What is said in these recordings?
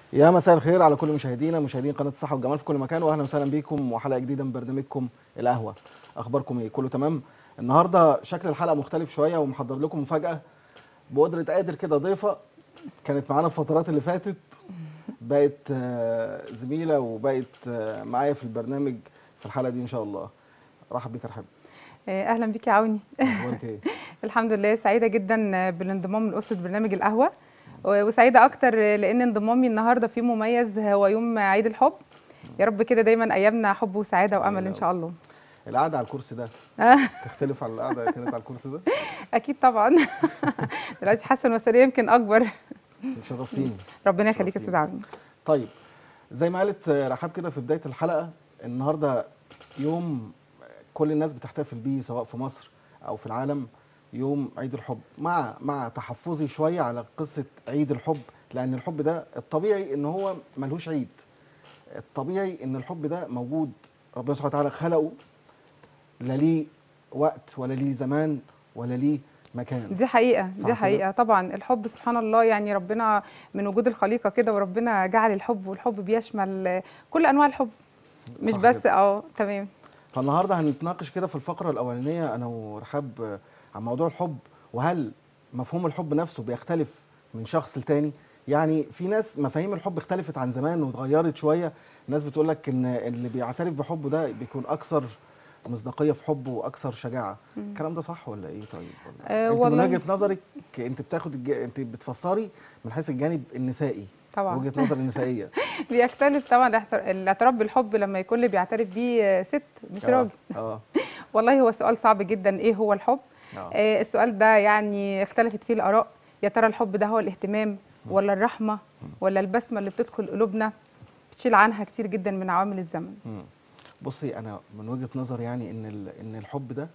يا مساء الخير على كل مشاهدينا مشاهدين قناه الصحه والجمال في كل مكان واهلا وسهلا بيكم وحلقه جديده من برنامجكم القهوه اخباركم ايه كله تمام النهارده شكل الحلقه مختلف شويه ومحضر لكم مفاجاه بقدره قادر كده ضيفه كانت معانا الفترات اللي فاتت بقت آه، زميله وبقت آه، معايا في البرنامج في الحلقه دي ان شاء الله رحب بيك يا رحب آه، اهلا بيك يا عوني اخبارك ايه الحمد لله سعيده جدا بالانضمام لاسره برنامج القهوه و- وسعيده اكتر لان انضمامي النهارده في يوم مميز هو يوم عيد الحب يا رب كده دايما ايامنا حب وسعاده وامل ان شاء الله القعده على الكرسي ده تختلف عن القعده اللي كانت على الكرسي ده اكيد طبعا دلوقتي حاسه المسؤوليه يمكن اكبر شرفتيني ربنا يخليك يا شرفتيني. استاذ عوني طيب زي ما قالت رحاب كده في بدايه الحلقه النهارده يوم كل الناس بتحتفل بيه سواء في مصر او في العالم يوم عيد الحب مع مع تحفظي شويه على قصه عيد الحب لان الحب ده الطبيعي ان هو ملهوش عيد الطبيعي ان الحب ده موجود ربنا سبحانه وتعالى خلقه لا ليه وقت ولا ليه زمان ولا ليه مكان دي حقيقه صح دي كده؟ حقيقه طبعا الحب سبحان الله يعني ربنا من وجود الخليقه كده وربنا جعل الحب والحب بيشمل كل انواع الحب مش صح بس كده. اه تمام فالنهارده هنتناقش كده في الفقره الاولانيه انا ورحاب آه، عن موضوع الحب وهل مفهوم الحب نفسه بيختلف من شخص لتاني يعني في ناس مفاهيم الحب اختلفت عن زمان واتغيرت شويه ناس بتقول لك ان اللي بيعترف بحبه ده بيكون اكثر مصداقيه في حبه واكثر شجاعه الكلام ده صح ولا ايه طيب ولا آه، انت من والله- وجهه نظرك انت بتاخد الج... انت بتفسري من حيث الجانب النسائي طبعا وجهه نظر النسائيه بيختلف طبعا الاعتر- الاعتراف بالحب لما يكون اللي بيعترف بيه آه، ست مش آه، راجل اه والله هو سؤال صعب جدا ايه هو الحب اه آه السؤال ده يعني اختلفت فيه الاراء يا ترى الحب ده هو الاهتمام ولا الرحمه ولا البسمه اللي بتدخل قلوبنا بتشيل عنها كتير جدا من عوامل الزمن مم. بصي انا من وجهه نظري يعني ان ال- ان الحب ده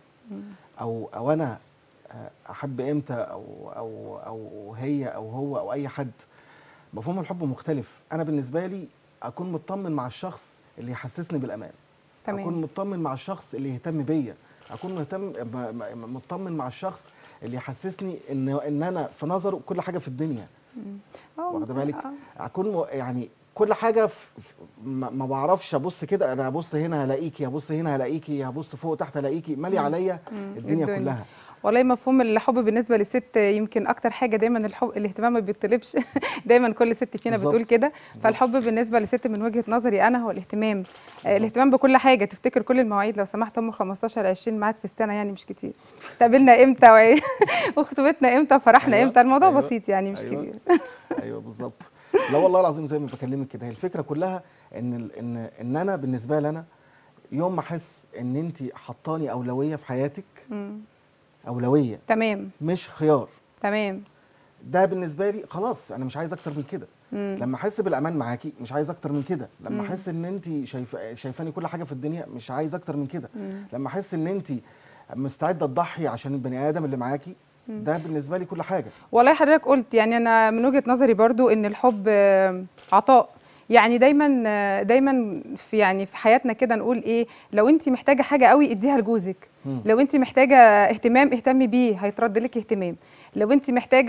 او او انا آه، احب امتى او او او هي او هو او اي حد مفهوم الحب مختلف انا بالنسبه لي اكون مطمن مع الشخص اللي يحسسني بالامان اكون تمام مطمن مع الشخص اللي يهتم بيا اكون مهتم م- م- مطمن مع الشخص اللي يحسسني ان ان انا في نظره كل حاجه في الدنيا آه، واخده بالك آه. اكون م- يعني كل حاجه في في- ما ما بعرفش ابص كده انا ابص هنا هلاقيكي هبص هنا هلاقيكي هبص فوق تحت هلاقيكي مالي عليا مم. الدنيا, الدنيا. كلها والله مفهوم الحب بالنسبه للست يمكن اكتر حاجه دايما الحب الاهتمام ما بيطلبش دايما كل ست فينا بالظبط. بتقول كده فالحب بالنسبه للست من وجهه نظري انا هو الاهتمام آه، الاهتمام بكل حاجه تفتكر كل المواعيد لو سمحت هم 15 20 ميعاد في السنه يعني مش كتير تقابلنا امتى وإيه؟ وخطوبتنا امتى فرحنا أيوة، امتى الموضوع أيوة، بسيط يعني مش أيوة. كبير ايوه بالظبط لا والله العظيم زي ما بكلمك كده هي الفكره كلها ان ال- ان ان انا بالنسبه لي انا يوم ما احس ان انت حطاني اولويه في حياتك مم. اولويه تمام مش خيار تمام ده بالنسبه لي خلاص انا مش عايز اكتر من كده مم. لما احس بالامان معاكي مش عايز اكتر من كده لما مم. احس ان انت شايفه شايفاني كل حاجه في الدنيا مش عايز اكتر من كده مم. لما احس ان انت مستعده تضحي عشان البني ادم اللي معاكي ده بالنسبه لي كل حاجه والله حضرتك قلت يعني انا من وجهه نظري برضو ان الحب آه، عطاء يعني دايما آه، دايما في يعني في حياتنا كده نقول ايه لو انت محتاجه حاجه قوي اديها لجوزك مم. لو انت محتاجه اهتمام اهتمي بيه هيترد لك اهتمام لو انت محتاجه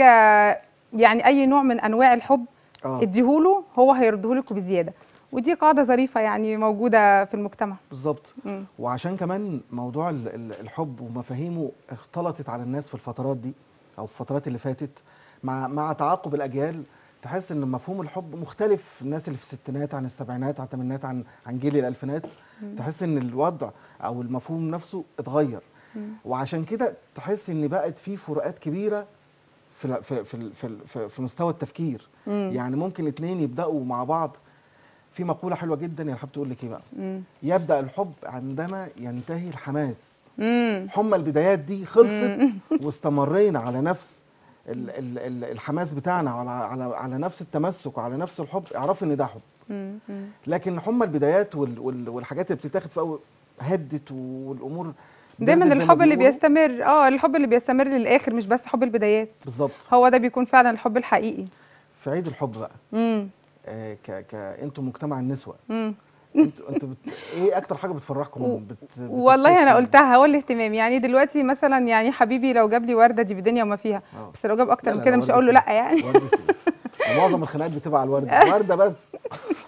يعني اي نوع من انواع الحب اه اديهوله هو هيردهولك بزياده ودي قاعده ظريفه يعني موجوده في المجتمع بالظبط مم. وعشان كمان موضوع ال- ال- الحب ومفاهيمه اختلطت على الناس في الفترات دي او في الفترات اللي فاتت مع مع تعاقب الاجيال تحس ان مفهوم الحب مختلف الناس اللي في الستينات عن السبعينات عن الثمانينات عن عن جيل الالفينات تحس ان الوضع او المفهوم نفسه اتغير وعشان كده تحس ان بقت في فروقات كبيره في ال- في في ال- في, ال- في, في مستوى التفكير مم. يعني ممكن اتنين يبداوا مع بعض في مقوله حلوه جدا يا حابب تقول لك ايه بقى مم. يبدا الحب عندما ينتهي الحماس مم. حمى البدايات دي خلصت واستمرينا على نفس ال ال ال الحماس بتاعنا على على على نفس التمسك وعلى نفس الحب اعرفي ان ده حب مم. مم. لكن حمى البدايات وال وال والحاجات اللي بتتاخد في اول هدت والامور دايما بردت زي ما الحب اللي بيقولوا. بيستمر اه الحب اللي بيستمر للاخر مش بس حب البدايات بالظبط هو ده بيكون فعلا الحب الحقيقي في عيد الحب بقى امم آه ك ك انتوا مجتمع النسوه امم انتوا انتوا بت... ايه اكتر حاجه بتفرحكم و- بت... والله انا بتبسطكم؟ قلتها هو الاهتمام يعني دلوقتي مثلا يعني حبيبي لو جاب لي ورده دي بدنيا وما فيها آه. بس لو جاب اكتر لا، من لا، كده لا، مش هقول له وردة لا يعني وردة معظم الخناقات بتبقى على الورده ورده بس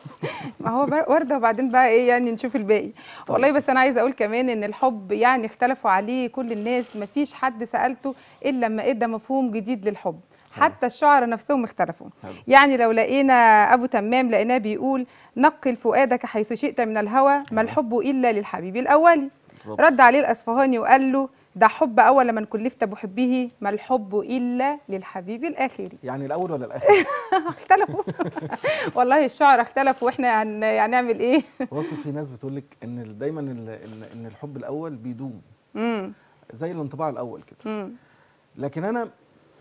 ما هو بر- ورده وبعدين بقى ايه يعني نشوف الباقي طيب. والله بس انا عايزه اقول كمان ان الحب يعني اختلفوا عليه كل الناس ما فيش حد سالته الا لما ادى مفهوم جديد للحب حتى الشعراء نفسهم اختلفوا حلو. يعني لو لقينا ابو تمام لقيناه بيقول نقل فؤادك حيث شئت من الهوى ما الحب الا للحبيب الاولي بالظبط. رد عليه الاصفهاني وقال له ده حب اول من كلفت بحبه ما الحب الا للحبيب الاخر يعني الاول ولا الاخر اختلفوا والله الشعراء اختلفوا واحنا هن... هنعمل ايه بص في ناس بتقول لك ان ال- دايما ال- ان ان الحب الاول بيدوم امم زي الانطباع الاول كده امم لكن انا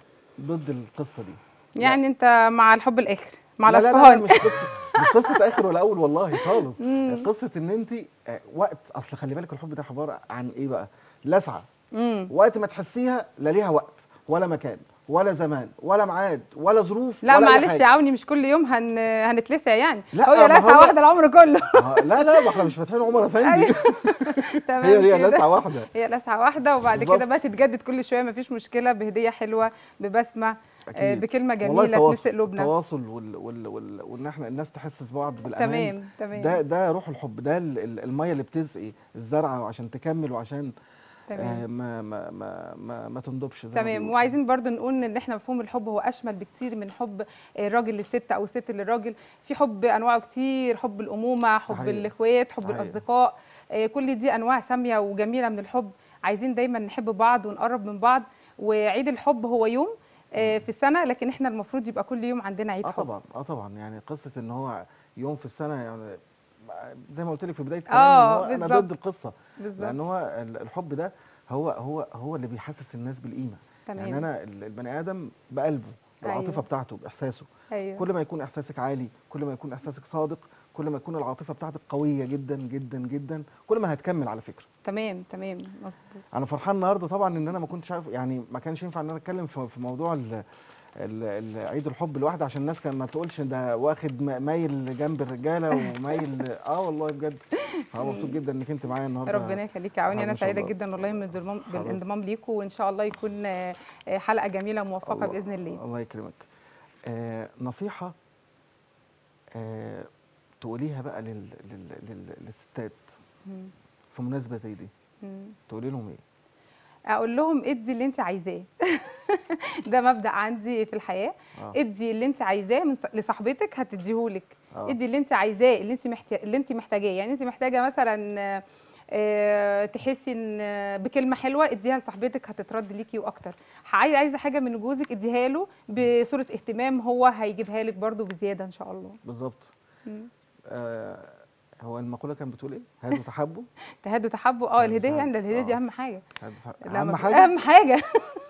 ضد القصه دي يعني انت مع الحب الاخر مع لا لا لا, لا الاصفهاني مش قصه مش قصه اخر ولا اول والله خالص قصه ان انت آه، وقت اصل خلي بالك الحب ده عباره عن ايه بقى لسعه امم وقت ما تحسيها لا ليها وقت ولا مكان ولا زمان ولا ميعاد ولا ظروف لا ولا أي معلش حاجة. يا عوني مش كل يوم هن... هنتلسع يعني لا، هو ما لسعه هو- واحده العمر كله آه، لا لا ما احنا مش فاتحين عمر افندي أيوة. تمام هي هي كده. لسعه واحده هي لسعه واحده وبعد بالظبط. كده بقى تتجدد كل شويه مفيش مشكله بهديه حلوه ببسمه آه، أكيد. بكلمه والله جميله التواصل تمس قلوبنا التواصل وال وال وال وان احنا الناس تحس ببعض بالامان تمام تمام ده ده روح الحب ده ال- ال- الميه اللي بتسقي الزرعه وعشان تكمل وعشان تمام آه ما ما ما ما, ما تندبش زي ما تمام بيقولوا. وعايزين برضو نقول ان احنا مفهوم الحب هو اشمل بكتير من حب الراجل للست او الست للراجل في حب انواعه كتير حب الامومه حب صحيح. الاخوات حب صحيح. الاصدقاء آه، كل دي انواع ساميه وجميله من الحب عايزين دايما نحب بعض ونقرب من بعض وعيد الحب هو يوم آه، في السنه لكن احنا المفروض يبقى كل يوم عندنا عيد اه حب طبعا اه طبعا يعني قصه ان هو يوم في السنه يعني زي ما قلت لك في بدايه آه، كلامي إن هو انا بالظبط. ضد القصه بالظبط لان هو ال- الحب ده هو هو هو اللي بيحسس الناس بالقيمه تمام يعني انا ال- البني ادم بقلبه بالعاطفه أيوة. بتاعته باحساسه ايوه كل ما يكون احساسك عالي كل ما يكون احساسك صادق كل ما يكون العاطفه بتاعتك قويه جدا جدا جدا كل ما هتكمل على فكره تمام تمام مظبوط انا فرحان النهارده طبعا ان انا ما كنتش عارف يعني ما كانش ينفع ان انا اتكلم في في موضوع ال ال- ال- عيد الحب لوحده عشان الناس كان ما تقولش ده واخد م- مايل جنب الرجاله ومايل اه والله بجد انا مبسوط جدا انك انت معايا النهارده ربنا يخليك يا عوني آه، انا ما شاء سعيده الله. جدا والله من الانضمام- حبيبتي. بالانضمام ليكم وان شاء الله يكون آه، آه، حلقه جميله وموفقه الله- باذن الله الله يكرمك آه نصيحه آه تقوليها بقى لل لل لل للستات مم. في مناسبه زي دي مم. تقولي لهم ايه اقول لهم ادي اللي انت عايزاه ده مبدا عندي في الحياه آه. ادي اللي انت عايزاه من لصاحبتك هتديهولك آه. ادي اللي انت عايزاه اللي انت محتاج اللي انت محتاجاه يعني انت محتاجه مثلا آه، آه، تحسي ان آه، بكلمه حلوه اديها لصاحبتك هتترد ليكي واكتر عايزه عايزه حاجه من جوزك اديها له بصوره اهتمام هو هيجيبها لك برضو بزياده ان شاء الله بالظبط مم. آه هو المقوله كانت بتقول ايه هادوا تحبوا تهادوا تحبوا اه تهادوا الهديه يعني ده تحبوا. الهديه دي آه. اهم حاجه هادوا تحبوا. لا، اهم ما في- حاجه اهم حاجه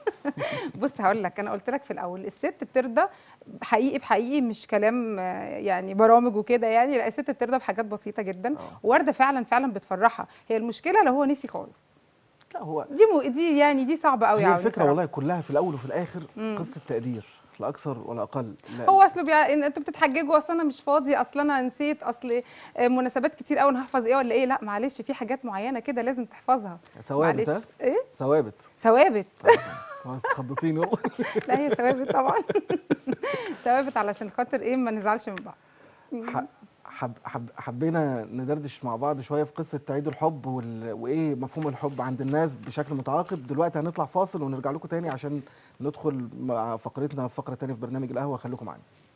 بص هقول لك انا قلت لك في الاول الست بترضى حقيقي بحقيقي مش كلام آه، يعني برامج وكده يعني لا الست بترضى بحاجات بسيطه جدا آه. وورده فعلا فعلا بتفرحها هي المشكله لو هو نسي خالص لا هو دي مو دي يعني دي صعبه قوي هي يعني الفكره بصراحة. والله كلها في الاول وفي الاخر مم. قصه تقدير لا اكثر ولا اقل لا هو اصله بيع... إن انتوا بتتحججوا اصل انا مش فاضي اصل انا نسيت اصل آه، مناسبات كتير قوي انا هحفظ ايه ولا ايه لا معلش في حاجات معينه كده لازم تحفظها ثوابت ها معلش ايه ثوابت ثوابت خلاص خضتيني والله لا هي ثوابت طبعا ثوابت علشان خاطر ايه ما نزعلش من بعض ح- حب حب حبينا ندردش مع بعض شويه في قصه عيد الحب وال... وايه مفهوم الحب عند الناس بشكل متعاقب دلوقتي هنطلع فاصل ونرجع لكم تاني عشان ندخل مع فقرتنا فقره تانية في برنامج القهوه خليكم معانا